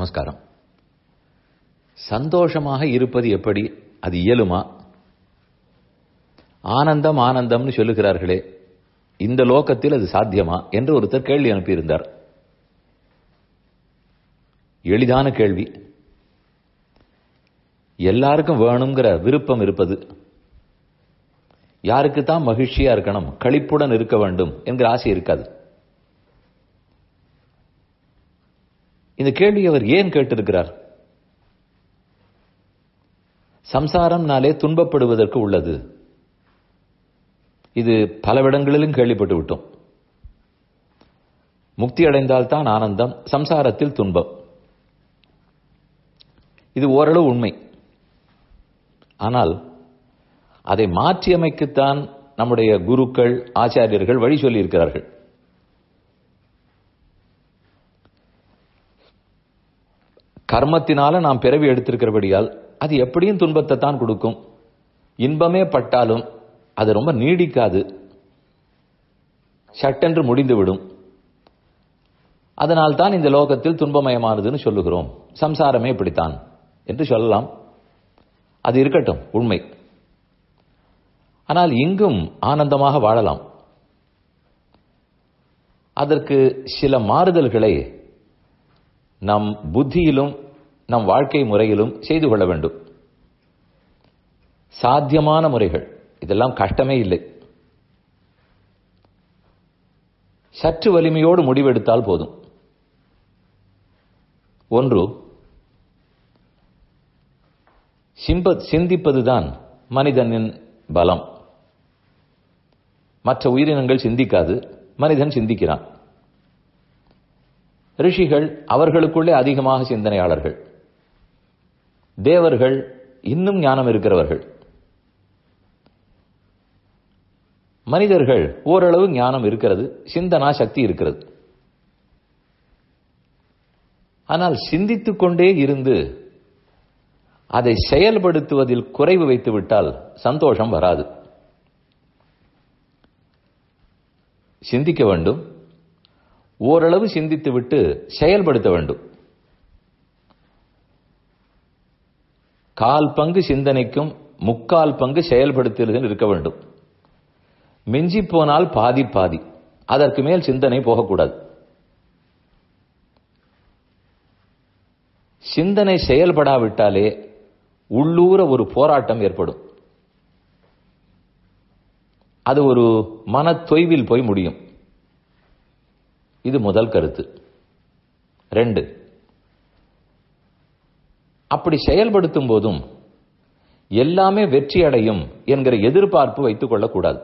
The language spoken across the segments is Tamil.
நமஸ்காரம் சந்தோஷமாக இருப்பது எப்படி அது இயலுமா ஆனந்தம் ஆனந்தம்னு சொல்லுகிறார்களே இந்த லோகத்தில் அது சாத்தியமா என்று ஒருத்தர் கேள்வி அனுப்பியிருந்தார் எளிதான கேள்வி எல்லாருக்கும் வேணுங்கிற விருப்பம் இருப்பது யாருக்கு தான் மகிழ்ச்சியா இருக்கணும் களிப்புடன் இருக்க வேண்டும் என்கிற ஆசை இருக்காது இந்த கேள்வி அவர் ஏன் கேட்டிருக்கிறார் சம்சாரம்னாலே துன்பப்படுவதற்கு உள்ளது இது பலவிடங்களிலும் கேள்விப்பட்டு விட்டோம் முக்தி அடைந்தால்தான் ஆனந்தம் சம்சாரத்தில் துன்பம் இது ஓரளவு உண்மை ஆனால் அதை மாற்றியமைக்கத்தான் நம்முடைய குருக்கள் ஆச்சாரியர்கள் வழி சொல்லியிருக்கிறார்கள் கர்மத்தினால நாம் பிறவி எடுத்திருக்கிறபடியால் அது எப்படியும் துன்பத்தை தான் கொடுக்கும் இன்பமே பட்டாலும் அது ரொம்ப நீடிக்காது சட்டென்று முடிந்துவிடும் அதனால் தான் இந்த லோகத்தில் துன்பமயமானதுன்னு சொல்லுகிறோம் சம்சாரமே இப்படித்தான் என்று சொல்லலாம் அது இருக்கட்டும் உண்மை ஆனால் இங்கும் ஆனந்தமாக வாழலாம் அதற்கு சில மாறுதல்களை நம் புத்தியிலும் நம் வாழ்க்கை முறையிலும் செய்து கொள்ள வேண்டும் சாத்தியமான முறைகள் இதெல்லாம் கஷ்டமே இல்லை சற்று வலிமையோடு முடிவெடுத்தால் போதும் ஒன்று சிம்ப சிந்திப்பதுதான் மனிதனின் பலம் மற்ற உயிரினங்கள் சிந்திக்காது மனிதன் சிந்திக்கிறான் ரிஷிகள் அவர்களுக்குள்ளே அதிகமாக சிந்தனையாளர்கள் தேவர்கள் இன்னும் ஞானம் இருக்கிறவர்கள் மனிதர்கள் ஓரளவு ஞானம் இருக்கிறது சிந்தனா சக்தி இருக்கிறது ஆனால் சிந்தித்துக் கொண்டே இருந்து அதை செயல்படுத்துவதில் குறைவு வைத்துவிட்டால் சந்தோஷம் வராது சிந்திக்க வேண்டும் ஓரளவு சிந்தித்துவிட்டு செயல்படுத்த வேண்டும் கால் பங்கு சிந்தனைக்கும் முக்கால் பங்கு செயல்படுத்துதல் இருக்க வேண்டும் மிஞ்சி போனால் பாதி பாதி அதற்கு மேல் சிந்தனை போகக்கூடாது சிந்தனை செயல்படாவிட்டாலே உள்ளூர ஒரு போராட்டம் ஏற்படும் அது ஒரு மன தொய்வில் போய் முடியும் இது முதல் கருத்து ரெண்டு அப்படி செயல்படுத்தும் போதும் எல்லாமே வெற்றி அடையும் என்கிற எதிர்பார்ப்பு வைத்துக் கொள்ளக்கூடாது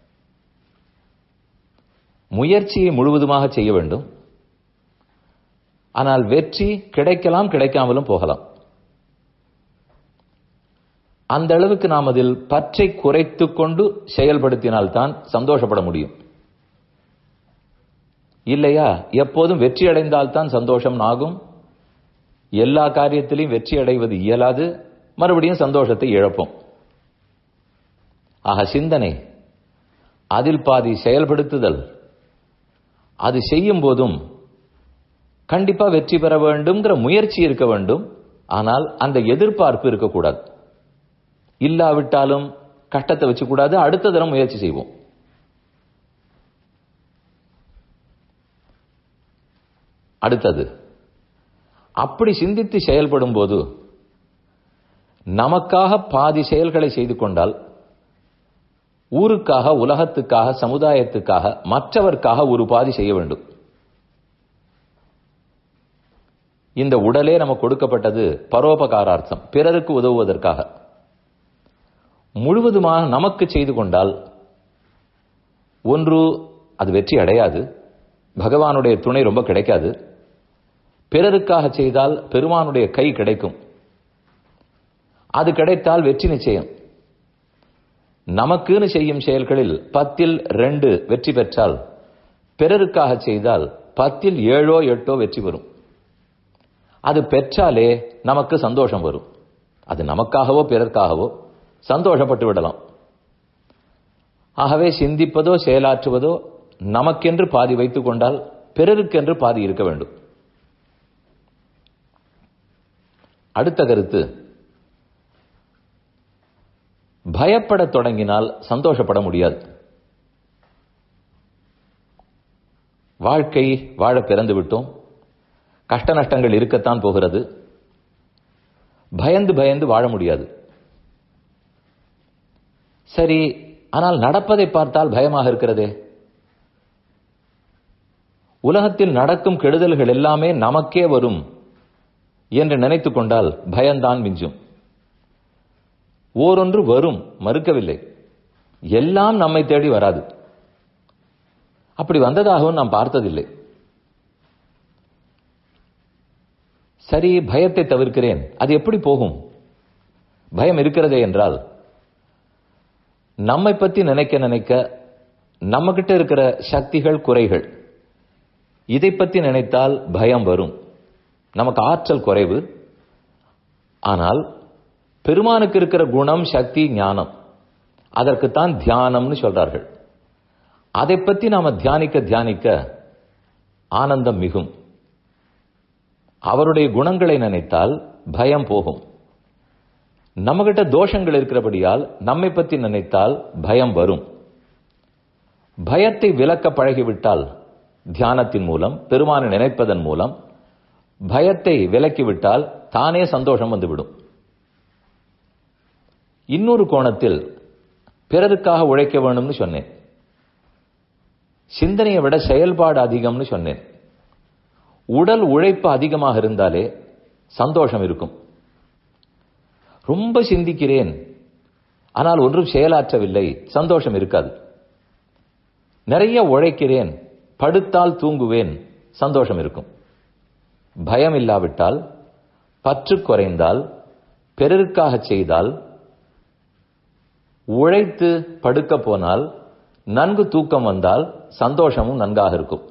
முயற்சியை முழுவதுமாக செய்ய வேண்டும் ஆனால் வெற்றி கிடைக்கலாம் கிடைக்காமலும் போகலாம் அந்த அளவுக்கு நாம் அதில் பற்றை குறைத்து கொண்டு செயல்படுத்தினால்தான் சந்தோஷப்பட முடியும் இல்லையா எப்போதும் வெற்றி அடைந்தால்தான் சந்தோஷம் ஆகும் எல்லா காரியத்திலையும் வெற்றி அடைவது இயலாது மறுபடியும் சந்தோஷத்தை இழப்போம் ஆக சிந்தனை அதில் பாதி செயல்படுத்துதல் அது செய்யும் போதும் கண்டிப்பா வெற்றி பெற வேண்டும்ங்கிற முயற்சி இருக்க வேண்டும் ஆனால் அந்த எதிர்பார்ப்பு இருக்கக்கூடாது இல்லாவிட்டாலும் கஷ்டத்தை வச்சுக்கூடாது அடுத்த தரம் முயற்சி செய்வோம் அடுத்தது அப்படி சிந்தித்து செயல்படும் போது நமக்காக பாதி செயல்களை செய்து கொண்டால் ஊருக்காக உலகத்துக்காக சமுதாயத்துக்காக மற்றவர்க்காக ஒரு பாதி செய்ய வேண்டும் இந்த உடலே நமக்கு கொடுக்கப்பட்டது பரோபகாரார்த்தம் பிறருக்கு உதவுவதற்காக முழுவதுமாக நமக்கு செய்து கொண்டால் ஒன்று அது வெற்றி அடையாது பகவானுடைய துணை ரொம்ப கிடைக்காது பிறருக்காக செய்தால் பெருமானுடைய கை கிடைக்கும் அது கிடைத்தால் வெற்றி நிச்சயம் நமக்குன்னு செய்யும் செயல்களில் பத்தில் ரெண்டு வெற்றி பெற்றால் பிறருக்காக செய்தால் பத்தில் ஏழோ எட்டோ வெற்றி பெறும் அது பெற்றாலே நமக்கு சந்தோஷம் வரும் அது நமக்காகவோ பிறர்க்காகவோ சந்தோஷப்பட்டு விடலாம் ஆகவே சிந்திப்பதோ செயலாற்றுவதோ நமக்கென்று பாதி வைத்துக் கொண்டால் பிறருக்கென்று பாதி இருக்க வேண்டும் அடுத்த கருத்து பயப்பட தொடங்கினால் சந்தோஷப்பட முடியாது வாழ்க்கை வாழ பிறந்து விட்டோம் கஷ்ட நஷ்டங்கள் இருக்கத்தான் போகிறது பயந்து பயந்து வாழ முடியாது சரி ஆனால் நடப்பதை பார்த்தால் பயமாக இருக்கிறதே உலகத்தில் நடக்கும் கெடுதல்கள் எல்லாமே நமக்கே வரும் என்று நினைத்துக் கொண்டால் பயம்தான் மிஞ்சும் ஓரொன்று வரும் மறுக்கவில்லை எல்லாம் நம்மை தேடி வராது அப்படி வந்ததாகவும் நாம் பார்த்ததில்லை சரி பயத்தை தவிர்க்கிறேன் அது எப்படி போகும் பயம் இருக்கிறதே என்றால் நம்மை பத்தி நினைக்க நினைக்க நம்ம கிட்ட இருக்கிற சக்திகள் குறைகள் இதை பத்தி நினைத்தால் பயம் வரும் நமக்கு ஆற்றல் குறைவு ஆனால் பெருமானுக்கு இருக்கிற குணம் சக்தி ஞானம் அதற்குத்தான் தியானம்னு சொல்றார்கள் அதை பத்தி நாம தியானிக்க தியானிக்க ஆனந்தம் மிகும் அவருடைய குணங்களை நினைத்தால் பயம் போகும் நம்மகிட்ட தோஷங்கள் இருக்கிறபடியால் நம்மை பற்றி நினைத்தால் பயம் வரும் பயத்தை விலக்க பழகிவிட்டால் தியானத்தின் மூலம் பெருமானை நினைப்பதன் மூலம் பயத்தை விலக்கிவிட்டால் தானே சந்தோஷம் வந்துவிடும் இன்னொரு கோணத்தில் பிறருக்காக உழைக்க வேணும்னு சொன்னேன் சிந்தனையை விட செயல்பாடு அதிகம்னு சொன்னேன் உடல் உழைப்பு அதிகமாக இருந்தாலே சந்தோஷம் இருக்கும் ரொம்ப சிந்திக்கிறேன் ஆனால் ஒன்றும் செயலாற்றவில்லை சந்தோஷம் இருக்காது நிறைய உழைக்கிறேன் படுத்தால் தூங்குவேன் சந்தோஷம் இருக்கும் பயம் இல்லாவிட்டால் பற்று குறைந்தால் பிறருக்காக செய்தால் உழைத்து படுக்க போனால் நன்கு தூக்கம் வந்தால் சந்தோஷமும் நன்காக இருக்கும்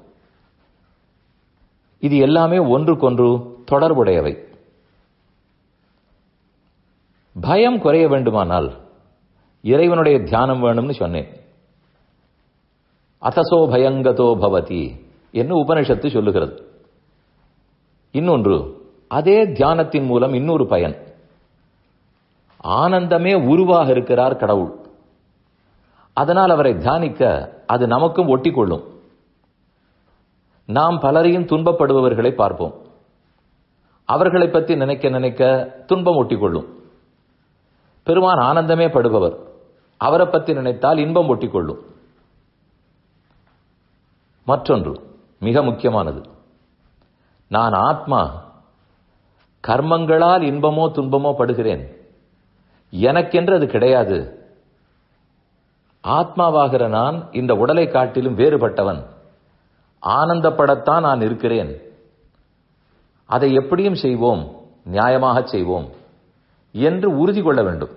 இது எல்லாமே ஒன்றுக்கொன்று தொடர்புடையவை பயம் குறைய வேண்டுமானால் இறைவனுடைய தியானம் வேணும்னு சொன்னேன் அத்தசோ பயங்கதோ பவதி என்று உபனிஷத்து சொல்லுகிறது இன்னொன்று அதே தியானத்தின் மூலம் இன்னொரு பயன் ஆனந்தமே உருவாக இருக்கிறார் கடவுள் அதனால் அவரை தியானிக்க அது நமக்கும் ஒட்டி கொள்ளும் நாம் பலரையும் துன்பப்படுபவர்களை பார்ப்போம் அவர்களை பற்றி நினைக்க நினைக்க துன்பம் ஒட்டிக்கொள்ளும் பெருமான் ஆனந்தமே படுபவர் அவரை பற்றி நினைத்தால் இன்பம் ஒட்டிக்கொள்ளும் மற்றொன்று மிக முக்கியமானது நான் ஆத்மா கர்மங்களால் இன்பமோ துன்பமோ படுகிறேன் எனக்கென்று அது கிடையாது ஆத்மாவாகிற நான் இந்த உடலை காட்டிலும் வேறுபட்டவன் ஆனந்தப்படத்தான் நான் இருக்கிறேன் அதை எப்படியும் செய்வோம் நியாயமாக செய்வோம் என்று உறுதி கொள்ள வேண்டும்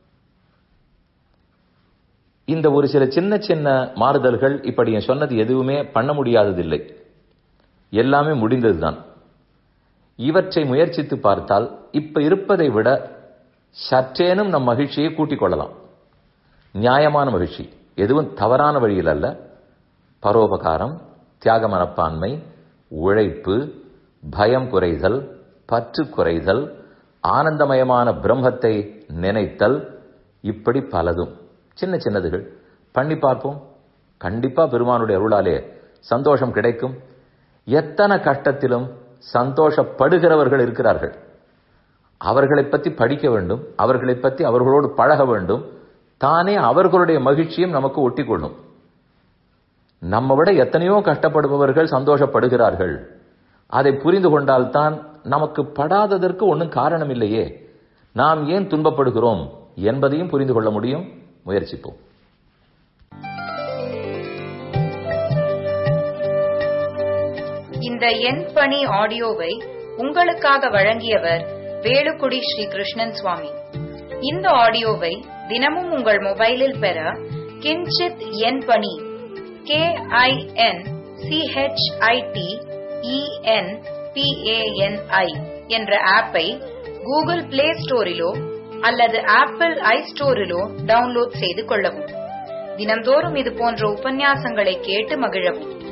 இந்த ஒரு சில சின்ன சின்ன மாறுதல்கள் இப்படி சொன்னது எதுவுமே பண்ண முடியாததில்லை எல்லாமே முடிந்ததுதான் இவற்றை முயற்சித்து பார்த்தால் இப்ப இருப்பதை விட சற்றேனும் நம் மகிழ்ச்சியை கூட்டிக் கொள்ளலாம் நியாயமான மகிழ்ச்சி எதுவும் தவறான வழியில் அல்ல பரோபகாரம் தியாக மனப்பான்மை உழைப்பு பயம் குறைதல் பற்று குறைதல் ஆனந்தமயமான பிரம்மத்தை நினைத்தல் இப்படி பலதும் சின்ன சின்னதுகள் பண்ணி பார்ப்போம் கண்டிப்பா பெருமானுடைய அருளாலே சந்தோஷம் கிடைக்கும் எத்தனை கஷ்டத்திலும் சந்தோஷப்படுகிறவர்கள் இருக்கிறார்கள் அவர்களை பற்றி படிக்க வேண்டும் அவர்களை பற்றி அவர்களோடு பழக வேண்டும் தானே அவர்களுடைய மகிழ்ச்சியும் நமக்கு ஒட்டிக்கொள்ளும் நம்ம விட எத்தனையோ கஷ்டப்படுபவர்கள் சந்தோஷப்படுகிறார்கள் அதை புரிந்து கொண்டால்தான் நமக்கு படாததற்கு ஒன்றும் காரணம் இல்லையே நாம் ஏன் துன்பப்படுகிறோம் என்பதையும் புரிந்து கொள்ள முடியும் முயற்சிப்போம் இந்த எண் பணி ஆடியோவை உங்களுக்காக வழங்கியவர் வேலுக்குடி ஸ்ரீ கிருஷ்ணன் சுவாமி இந்த ஆடியோவை தினமும் உங்கள் மொபைலில் பெற கிஞ்சித் எண் பணி கே ஐ என் சிஹெச்ஐடி இஎன் பிஏஎன்ஐ என்ற ஆப்பை கூகுள் பிளே ஸ்டோரிலோ அல்லது ஆப்பிள் ஐ ஸ்டோரிலோ டவுன்லோட் செய்து கொள்ளவும் தினம்தோறும் இது போன்ற உபன்யாசங்களை கேட்டு மகிழவும்